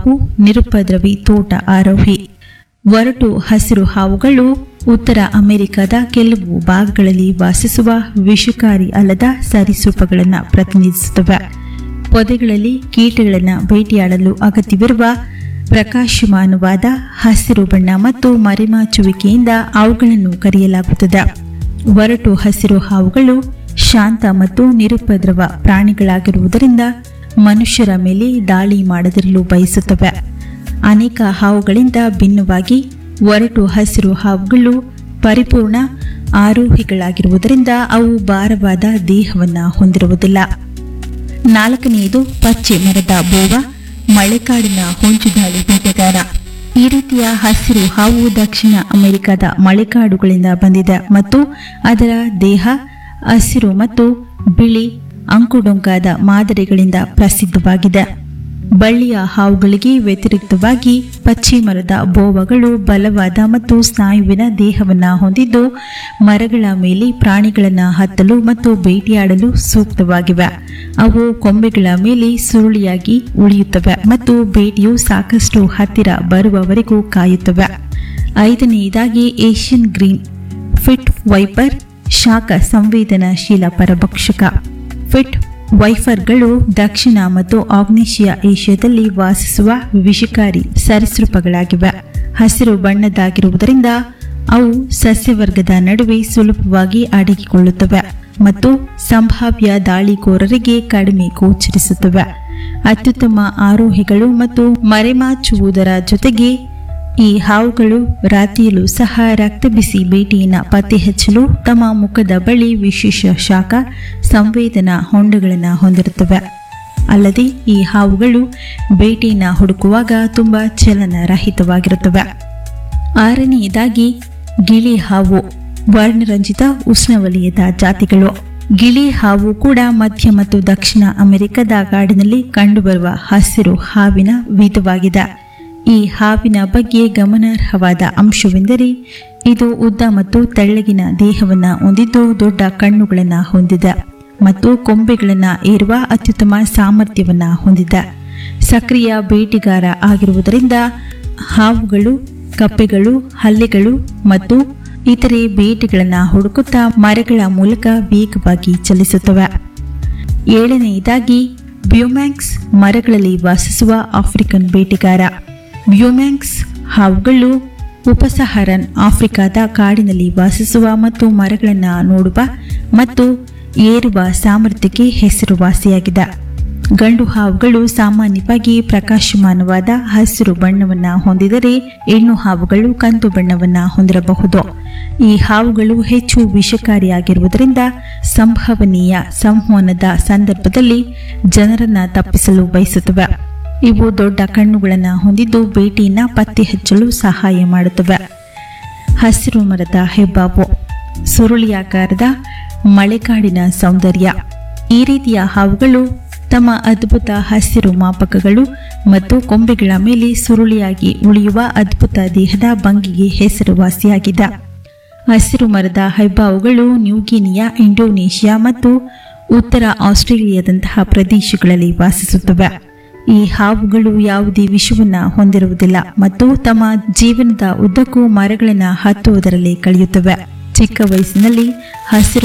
ಹಾವು ನಿರುಪದ್ರವಿ ತೋಟ ಆರೋಹಿ ಒರಟು ಹಸಿರು ಹಾವುಗಳು ಉತ್ತರ ಅಮೆರಿಕದ ಕೆಲವು ಭಾಗಗಳಲ್ಲಿ ವಾಸಿಸುವ ವಿಷಕಾರಿ ಅಲ್ಲದ ಸರೀಸೃಪಗಳನ್ನು ಪ್ರತಿನಿಧಿಸುತ್ತವೆ ಪೊದೆಗಳಲ್ಲಿ ಕೀಟಗಳನ್ನು ಬೇಟೆಯಾಡಲು ಅಗತ್ಯವಿರುವ ಪ್ರಕಾಶಮಾನವಾದ ಹಸಿರು ಬಣ್ಣ ಮತ್ತು ಮರೆಮಾಚುವಿಕೆಯಿಂದ ಅವುಗಳನ್ನು ಕರೆಯಲಾಗುತ್ತದೆ ಒರಟು ಹಸಿರು ಹಾವುಗಳು ಶಾಂತ ಮತ್ತು ನಿರುಪದ್ರವ ಪ್ರಾಣಿಗಳಾಗಿರುವುದರಿಂದ ಮನುಷ್ಯರ ಮೇಲೆ ದಾಳಿ ಮಾಡದಿರಲು ಬಯಸುತ್ತವೆ ಅನೇಕ ಹಾವುಗಳಿಂದ ಭಿನ್ನವಾಗಿ ಒರಟು ಹಸಿರು ಹಾವುಗಳು ಪರಿಪೂರ್ಣ ಆರೋಹಿಗಳಾಗಿರುವುದರಿಂದ ಅವು ಭಾರವಾದ ದೇಹವನ್ನು ಹೊಂದಿರುವುದಿಲ್ಲ ನಾಲ್ಕನೆಯದು ಪಚ್ಚೆ ಮರದ ಬೋವ ಮಳೆಕಾಡಿನ ಹೊಂಚುದಾಳಿ ಬೇಟೆಗಾರ ಈ ರೀತಿಯ ಹಸಿರು ಹಾವು ದಕ್ಷಿಣ ಅಮೆರಿಕದ ಮಳೆಕಾಡುಗಳಿಂದ ಬಂದಿದೆ ಮತ್ತು ಅದರ ದೇಹ ಹಸಿರು ಮತ್ತು ಬಿಳಿ ಅಂಕುಡೊಂಕಾದ ಮಾದರಿಗಳಿಂದ ಪ್ರಸಿದ್ಧವಾಗಿದೆ ಬಳ್ಳಿಯ ಹಾವುಗಳಿಗೆ ವ್ಯತಿರಿಕ್ತವಾಗಿ ಪಚ್ಚೆ ಮರದ ಬೋವಗಳು ಬಲವಾದ ಮತ್ತು ಸ್ನಾಯುವಿನ ದೇಹವನ್ನು ಹೊಂದಿದ್ದು ಮರಗಳ ಮೇಲೆ ಪ್ರಾಣಿಗಳನ್ನು ಹತ್ತಲು ಮತ್ತು ಬೇಟೆಯಾಡಲು ಸೂಕ್ತವಾಗಿವೆ ಅವು ಕೊಂಬೆಗಳ ಮೇಲೆ ಸುರುಳಿಯಾಗಿ ಉಳಿಯುತ್ತವೆ ಮತ್ತು ಬೇಟೆಯು ಸಾಕಷ್ಟು ಹತ್ತಿರ ಬರುವವರೆಗೂ ಕಾಯುತ್ತವೆ ಐದನೆಯದಾಗಿ ಏಷ್ಯನ್ ಗ್ರೀನ್ ಫಿಟ್ ವೈಪರ್ ಶಾಖ ಸಂವೇದನಾಶೀಲ ಪರಭಕ್ಷಕ ಫಿಟ್ ವೈಫರ್ಗಳು ದಕ್ಷಿಣ ಮತ್ತು ಆಗ್ನೇಷಿಯಾ ಏಷ್ಯಾದಲ್ಲಿ ವಾಸಿಸುವ ವಿಷಕಾರಿ ಸರೀಸೃಪಗಳಾಗಿವೆ ಹಸಿರು ಬಣ್ಣದಾಗಿರುವುದರಿಂದ ಅವು ಸಸ್ಯವರ್ಗದ ನಡುವೆ ಸುಲಭವಾಗಿ ಅಡಗಿಕೊಳ್ಳುತ್ತವೆ ಮತ್ತು ಸಂಭಾವ್ಯ ದಾಳಿಕೋರರಿಗೆ ಕಡಿಮೆ ಗೋಚರಿಸುತ್ತವೆ ಅತ್ಯುತ್ತಮ ಆರೋಹಿಗಳು ಮತ್ತು ಮರೆಮಾಚುವುದರ ಜೊತೆಗೆ ಈ ಹಾವುಗಳು ರಾತ್ರಿಯಲ್ಲೂ ಸಹ ರಕ್ತ ಬಿಸಿ ಬೇಟೆಯನ್ನು ಪತ್ತೆ ಹಚ್ಚಲು ತಮ್ಮ ಮುಖದ ಬಳಿ ವಿಶೇಷ ಶಾಖ ಸಂವೇದನಾ ಹೊಂಡಗಳನ್ನು ಹೊಂದಿರುತ್ತವೆ ಅಲ್ಲದೆ ಈ ಹಾವುಗಳು ಬೇಟೆಯನ್ನು ಹುಡುಕುವಾಗ ತುಂಬ ಚಲನರಹಿತವಾಗಿರುತ್ತವೆ ಆರನೆಯದಾಗಿ ಗಿಳಿ ಹಾವು ವರ್ಣರಂಜಿತ ಉಷ್ಣವಲಯದ ಜಾತಿಗಳು ಗಿಳಿ ಹಾವು ಕೂಡ ಮಧ್ಯ ಮತ್ತು ದಕ್ಷಿಣ ಅಮೆರಿಕದ ಕಾಡಿನಲ್ಲಿ ಕಂಡುಬರುವ ಹಸಿರು ಹಾವಿನ ವಿಧವಾಗಿದೆ ಈ ಹಾವಿನ ಬಗ್ಗೆ ಗಮನಾರ್ಹವಾದ ಅಂಶವೆಂದರೆ ಇದು ಉದ್ದ ಮತ್ತು ತೆಳ್ಳಗಿನ ದೇಹವನ್ನು ಹೊಂದಿದ್ದು ದೊಡ್ಡ ಕಣ್ಣುಗಳನ್ನು ಹೊಂದಿದೆ ಮತ್ತು ಕೊಂಬೆಗಳನ್ನು ಏರುವ ಅತ್ಯುತ್ತಮ ಸಾಮರ್ಥ್ಯವನ್ನು ಹೊಂದಿದೆ ಸಕ್ರಿಯ ಬೇಟೆಗಾರ ಆಗಿರುವುದರಿಂದ ಹಾವುಗಳು ಕಪ್ಪೆಗಳು ಹಲ್ಲೆಗಳು ಮತ್ತು ಇತರೆ ಬೇಟೆಗಳನ್ನು ಹುಡುಕುತ್ತಾ ಮರಗಳ ಮೂಲಕ ವೇಗವಾಗಿ ಚಲಿಸುತ್ತವೆ ಏಳನೆಯದಾಗಿ ಬ್ಯೂಮ್ಯಾಕ್ಸ್ ಮರಗಳಲ್ಲಿ ವಾಸಿಸುವ ಆಫ್ರಿಕನ್ ಬೇಟೆಗಾರ ಬ್ಯೂಮ್ಯಾಕ್ಸ್ ಹಾವುಗಳು ಉಪಸಹರನ್ ಆಫ್ರಿಕಾದ ಕಾಡಿನಲ್ಲಿ ವಾಸಿಸುವ ಮತ್ತು ಮರಗಳನ್ನು ನೋಡುವ ಮತ್ತು ಏರುವ ಸಾಮರ್ಥ್ಯಕ್ಕೆ ಹೆಸರುವಾಸಿಯಾಗಿದೆ ಗಂಡು ಹಾವುಗಳು ಸಾಮಾನ್ಯವಾಗಿ ಪ್ರಕಾಶಮಾನವಾದ ಹಸಿರು ಬಣ್ಣವನ್ನು ಹೊಂದಿದರೆ ಹೆಣ್ಣು ಹಾವುಗಳು ಕಂದು ಬಣ್ಣವನ್ನು ಹೊಂದಿರಬಹುದು ಈ ಹಾವುಗಳು ಹೆಚ್ಚು ವಿಷಕಾರಿಯಾಗಿರುವುದರಿಂದ ಸಂಭವನೀಯ ಸಂವಹನದ ಸಂದರ್ಭದಲ್ಲಿ ಜನರನ್ನ ತಪ್ಪಿಸಲು ಬಯಸುತ್ತವೆ ಇವು ದೊಡ್ಡ ಕಣ್ಣುಗಳನ್ನು ಹೊಂದಿದ್ದು ಬೇಟೆಯನ್ನು ಪತ್ತೆ ಹಚ್ಚಲು ಸಹಾಯ ಮಾಡುತ್ತವೆ ಹಸಿರು ಮರದ ಹೆಬ್ಬಾವು ಸುರುಳಿಯಾಕಾರದ ಮಳೆಕಾಡಿನ ಸೌಂದರ್ಯ ಈ ರೀತಿಯ ಹಾವುಗಳು ತಮ್ಮ ಅದ್ಭುತ ಹಸಿರು ಮಾಪಕಗಳು ಮತ್ತು ಕೊಂಬೆಗಳ ಮೇಲೆ ಸುರುಳಿಯಾಗಿ ಉಳಿಯುವ ಅದ್ಭುತ ದೇಹದ ಭಂಗಿಗೆ ಹೆಸರುವಾಸಿಯಾಗಿದೆ ಹಸಿರು ಮರದ ಹೆಬ್ಬಾವುಗಳು ನ್ಯೂಗಿನಿಯಾ ಇಂಡೋನೇಷ್ಯಾ ಮತ್ತು ಉತ್ತರ ಆಸ್ಟ್ರೇಲಿಯಾದಂತಹ ಪ್ರದೇಶಗಳಲ್ಲಿ ವಾಸಿಸುತ್ತವೆ ಈ ಹಾವುಗಳು ಯಾವುದೇ ವಿಷವನ್ನು ಹೊಂದಿರುವುದಿಲ್ಲ ಮತ್ತು ತಮ್ಮ ಜೀವನದ ಉದ್ದಕ್ಕೂ ಮರಗಳನ್ನು ಹತ್ತುವುದರಲ್ಲಿ ಕಳೆಯುತ್ತವೆ ಚಿಕ್ಕ ವಯಸ್ಸಿನಲ್ಲಿ ಹಸಿರು